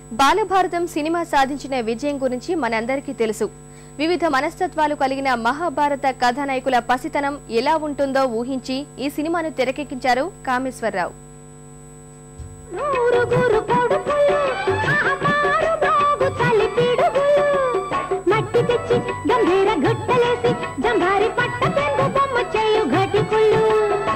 Balabharatam cinema సాధించిన విజయం గురించి మనందరికీ తెలుసు వివిధ మనస్తత్వాలు కలిగిన మహాభారత కథానాయకుల పసితనం ఎలా ఉంటుందో ఊహించి ఈ సినిమాను తెరకెక్కించారు కామేశ్వరరావు నూరుగురు కొడుకులు ఆహారు బాగు తల్లి పిడుగులు మట్టి తెచ్చి గంభీర గుట్టలేసి జంభారి పట్ట పెంగు బొమ్మ చేయు ఘటికులు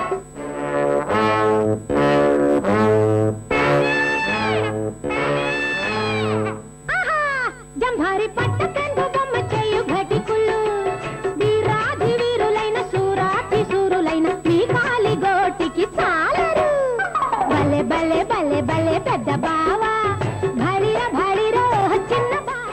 ఆహా! జంభారి పట్ట పెంగు బొమ్మ చేయు ఘటికులు వీరాధి వీరులైన సూరాతి సూరులైన మీ కాలి గోటికి చాలరు భలే భలే భలే భలే పెద్ద బావా భళిర భళిర చిన్న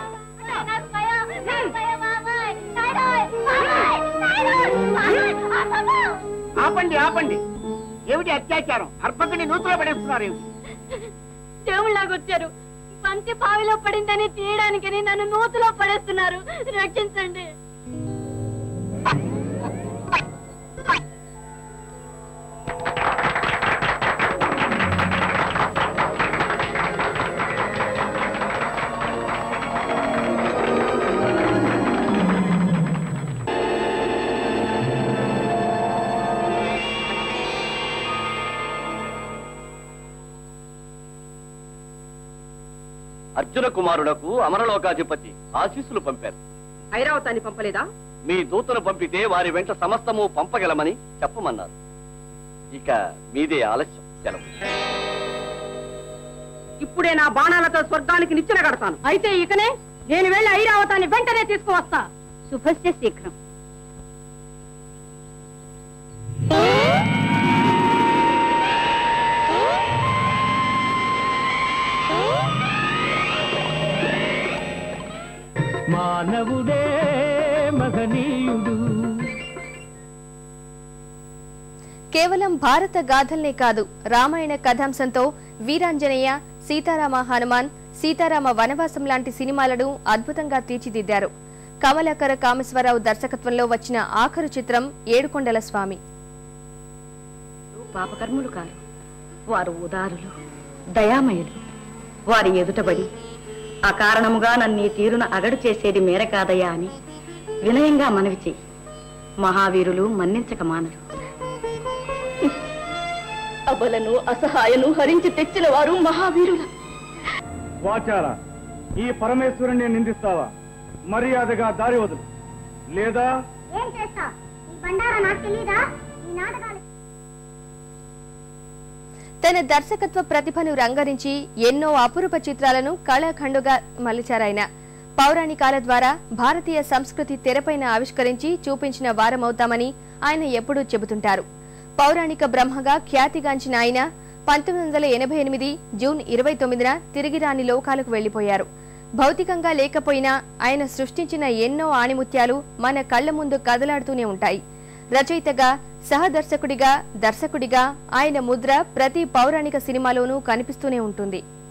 ఆపండి ఆపండి ఏమిటి అత్యాచారం అర్పకుని నూతులో పడేస్తున్నారు ఏమిటి దేవుళ్ళగా వచ్చారు బంతి బావిలో పడిందని తీయడానికని నన్ను నూతులో పడేస్తున్నారు రక్షించండి అర్జున కుమారుడకు అమరలోకాధిపతి ఆశీస్సులు పంపారు ఐరావతాన్ని పంపలేదా మీ దూతను పంపితే వారి వెంట సమస్తము పంపగలమని చెప్పమన్నారు ఇక మీదే ఆలస్యం సెలవు ఇప్పుడే నా బాణాలతో స్వర్గానికి నిచ్చెన కడతాను అయితే ఇకనే నేను వెళ్ళి ఐరావతాన్ని వెంటనే తీసుకువస్తా శుభస్య శీఘ్రం మానవుడే మహనీయుడు కేవలం భారత గాథల్నే కాదు రామాయణ కథాంశంతో వీరాంజనేయ సీతారామ హనుమాన్ సీతారామ వనవాసం లాంటి సినిమాలను అద్భుతంగా తీర్చిదిద్దారు కమలాకర కామేశ్వరరావు దర్శకత్వంలో వచ్చిన ఆఖరు చిత్రం ఏడుకొండల స్వామి పాపకర్ములు కారు వారు ఉదారులు దయామయులు వారి ఎదుటబడి అకారణముగా నన్ను ఈ తీరున అగడు చేసేది మేర కాదయ్యా అని వినయంగా మనవి చెయ్యి మహావీరులు మన్నించక మానరు అబలను అసహాయను హరించి తెచ్చిన వారు మహావీరుల వాచారా ఈ పరమేశ్వరుని నిందిస్తావా మర్యాదగా దారి వదులు లేదా ఏం చేస్తా ఈ బండారా నాకు తెలీదా ఈ నాటకాలు తన దర్శకత్వ ప్రతిభను రంగరించి ఎన్నో అపురూప చిత్రాలను కళాఖండుగా మలిచారాయన పౌరాణికాల ద్వారా భారతీయ సంస్కృతి తెరపైన ఆవిష్కరించి చూపించిన వారమవుతామని ఆయన ఎప్పుడూ చెబుతుంటారు పౌరాణిక బ్రహ్మగా ఖ్యాతిగాంచిన ఆయన పంతొమ్మిది వందల ఎనభై ఎనిమిది జూన్ ఇరవై తొమ్మిదిన తిరిగి రాని లోకాలకు వెళ్లిపోయారు భౌతికంగా లేకపోయినా ఆయన సృష్టించిన ఎన్నో ఆణిముత్యాలు మన కళ్ల ముందు కదలాడుతూనే ఉంటాయి రచయితగా సహదర్శకుడిగా దర్శకుడిగా ఆయన ముద్ర ప్రతి పౌరాణిక సినిమాలోనూ కనిపిస్తూనే ఉంటుంది